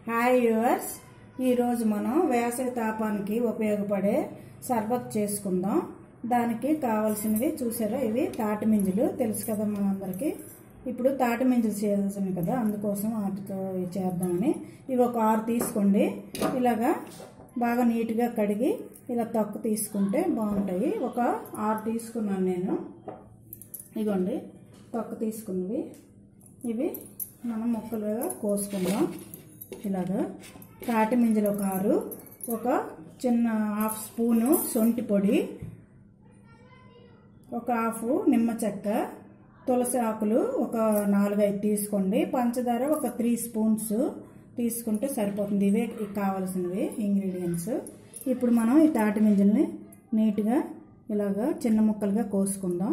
Hi yours ఈరోజు మనం వేసవి తాపానికి ఉపయోగపడే సర్బత్ చేసుకుందాం దానికి కావాల్సినవి చూసారా ఇవి తాటి మింజులు తెలుసు కదా మనందరికీ ఇప్పుడు తాటి మింజులు చేయాల్సింది కదా అందుకోసం వాటితో ఇవి చేద్దామని ఇవి ఒక ఆరు తీసుకోండి ఇలాగా బాగా నీట్గా కడిగి ఇలా తొక్కు తీసుకుంటే బాగుంటాయి ఒక ఆరు తీసుకున్నాను నేను ఇగోండి తొక్క తీసుకున్నవి ఇవి మనం ముక్కలుగా కోసుకుందాం ఇలాగా తాటి మింజలు ఒక ఆరు ఒక చిన్న హాఫ్ స్పూను సొంటి పొడి ఒక హాఫ్ నిమ్మ చెక్క తులసి ఆకులు ఒక నాలుగైదు తీసుకోండి పంచదార ఒక త్రీ స్పూన్స్ తీసుకుంటే సరిపోతుంది ఇవే కావాల్సినవి ఇంగ్రీడియంట్స్ ఇప్పుడు మనం ఈ తాటి మింజల్ని నీట్గా ఇలాగా చిన్న ముక్కలుగా కోసుకుందాం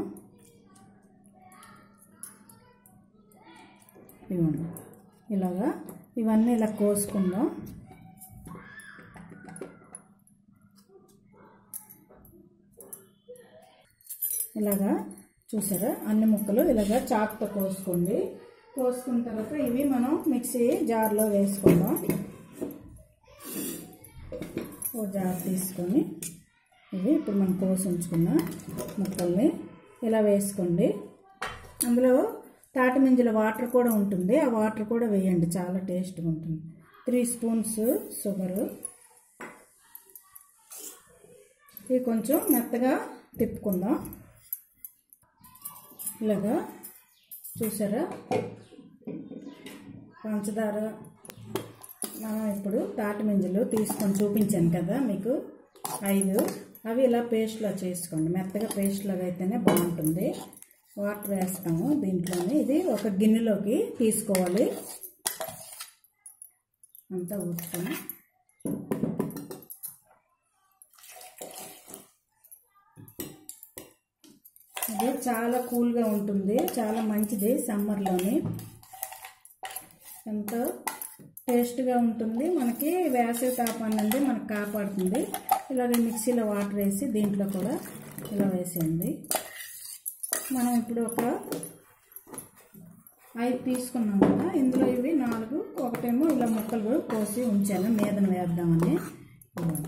ఇవ్వండి ఇలాగా ఇవన్నీ ఇలా కోసుకుందాం ఇలాగా చూసారా అన్ని ముక్కలు ఇలాగా చాక్తో కోసుకోండి కోసుకున్న తర్వాత ఇవి మనం మిక్సీ జార్లో వేసుకుందాం ఓ జార్ తీసుకొని ఇవి ఇప్పుడు మనం కోసి ఉంచుకున్న ముక్కల్ని ఇలా వేసుకోండి అందులో తాటి మింజల వాటర్ కూడా ఉంటుంది ఆ వాటర్ కూడా వేయండి చాలా టేస్ట్గా ఉంటుంది త్రీ స్పూన్స్ షుగరు ఇవి కొంచెం మెత్తగా తిప్పుకుందాం ఇలాగా చూసారా పంచదార మనం ఇప్పుడు తాటి మింజలు తీసుకొని చూపించాను కదా మీకు ఐదు అవి ఇలా పేస్ట్లా చేసుకోండి మెత్తగా పేస్ట్ లాగా అయితేనే బాగుంటుంది వాటర్ వేస్తాము దీంట్లోనే ఇది ఒక గిన్నెలోకి తీసుకోవాలి అంతా ఊపుతాము ఇది చాలా కూల్గా ఉంటుంది చాలా మంచిది సమ్మర్లోని ఎంతో టేస్ట్గా ఉంటుంది మనకి వేసవి తాపాన్ని నుండి మనకు కాపాడుతుంది ఇలాగే మిక్సీలో వాటర్ వేసి దీంట్లో కూడా ఇలా వేసేయండి మనం ఇప్పుడు ఒక ఐదు తీసుకున్నాం కదా ఇందులో ఇవి నాలుగు ఒకటేమో ఇలా ముక్కలు కోసి ఉంచాను మీదన వేద్దామని ఇదిగోండి.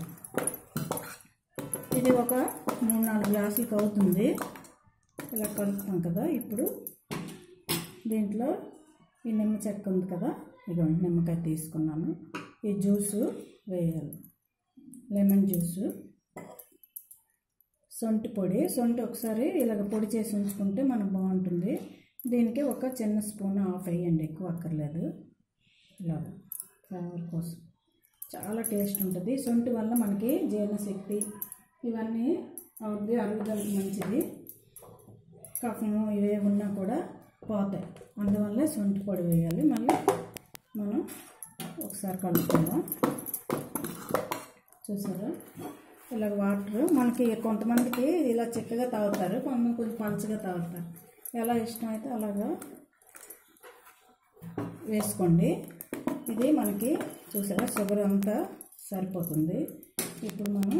ఇది ఒక మూడు నాలుగు గ్లాసులకు అవుతుంది ఇలా కలుపుతాం కదా ఇప్పుడు దీంట్లో ఈ నిమ్మ చెక్క ఉంది కదా ఇదిగోండి నిమ్మకాయ తీసుకున్నాను ఈ జ్యూసు వేయాలి లెమన్ జ్యూసు సొంటి పొడి సొంటి ఒకసారి ఇలాగ పొడి చేసి ఉంచుకుంటే మనకు బాగుంటుంది దీనికి ఒక చిన్న స్పూన్ ఆఫ్ వేయండి ఎక్కువ అక్కర్లేదు ఇలాగ ఫ్లేవర్ కోసం చాలా టేస్ట్ ఉంటుంది సొంటి వల్ల మనకి జీర్ణశక్తి ఇవన్నీ అవుద్ది అరుగుదలకి మంచిది కఫము ఇవే ఉన్నా కూడా పోతాయి అందువల్ల సొంటి పొడి వేయాలి మళ్ళీ మనం ఒకసారి కలుపుకుందాం చూసారా ఇలా వాటర్ మనకి కొంతమందికి ఇలా చిక్కగా తాగుతారు కొంతమంది కొంచెం పలుచగా తాగుతారు ఎలా ఇష్టమైతే అలాగా వేసుకోండి ఇది మనకి చూసారా షుగర్ అంతా సరిపోతుంది ఇప్పుడు మనం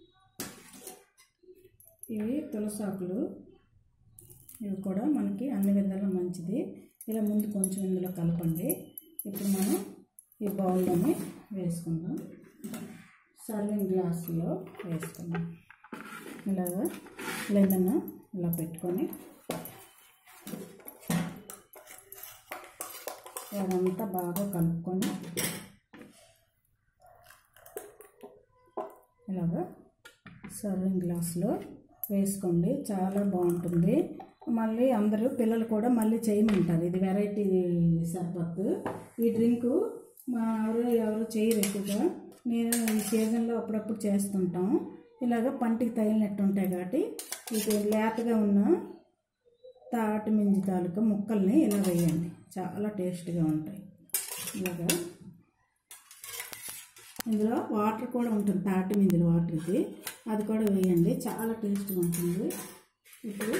ఇవి తులసాకులు ఇవి కూడా మనకి అన్ని విధాలా మంచిది ఇలా ముందు కొంచెం ఇందులో కలపండి ఇప్పుడు మనం ఈ బౌల్లోని వేసుకుందాం సర్వింగ్ గ్లాసులో వేసుకుందాం ఇలాగా లెమన్ ఇలా పెట్టుకొని అదంతా బాగా కలుపుకొని ఇలాగా సర్వింగ్ గ్లాస్లో వేసుకోండి చాలా బాగుంటుంది మళ్ళీ అందరూ పిల్లలు కూడా మళ్ళీ చేయమంటారు ఇది వెరైటీ సర్బత్ ఈ డ్రింకు మా ఎవరు ఎవరు చేయరు ఎక్కువగా నేను ఈ సీజన్లో అప్పుడప్పుడు చేస్తుంటాం ఇలాగ పంటికి తగిలినట్టు ఉంటాయి కాబట్టి ఇది లేతగా ఉన్న తాటి మింజి తాలూకా ముక్కల్ని ఇలా వేయండి చాలా టేస్ట్గా ఉంటాయి ఇలాగా ఇందులో వాటర్ కూడా ఉంటుంది తాటి మింజల వాటర్ ఇది అది కూడా వేయండి చాలా టేస్ట్గా ఉంటుంది ఇప్పుడు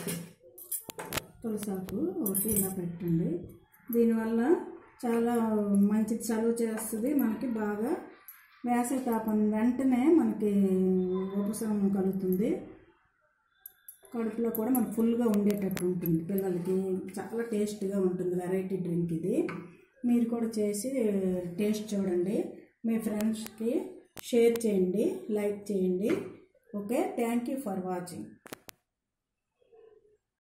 తులసాకు ఒకటి ఇలా పెట్టండి దీనివల్ల చాలా మంచి చలువ చేస్తుంది మనకి బాగా వేసవి తాపం వెంటనే మనకి ఉపశమనం కలుగుతుంది కడుపులో కూడా మనకు ఫుల్గా ఉండేటట్టు ఉంటుంది పిల్లలకి చాలా టేస్ట్గా ఉంటుంది వెరైటీ డ్రింక్ ఇది మీరు కూడా చేసి టేస్ట్ చూడండి మీ ఫ్రెండ్స్కి షేర్ చేయండి లైక్ చేయండి okay thank you for watching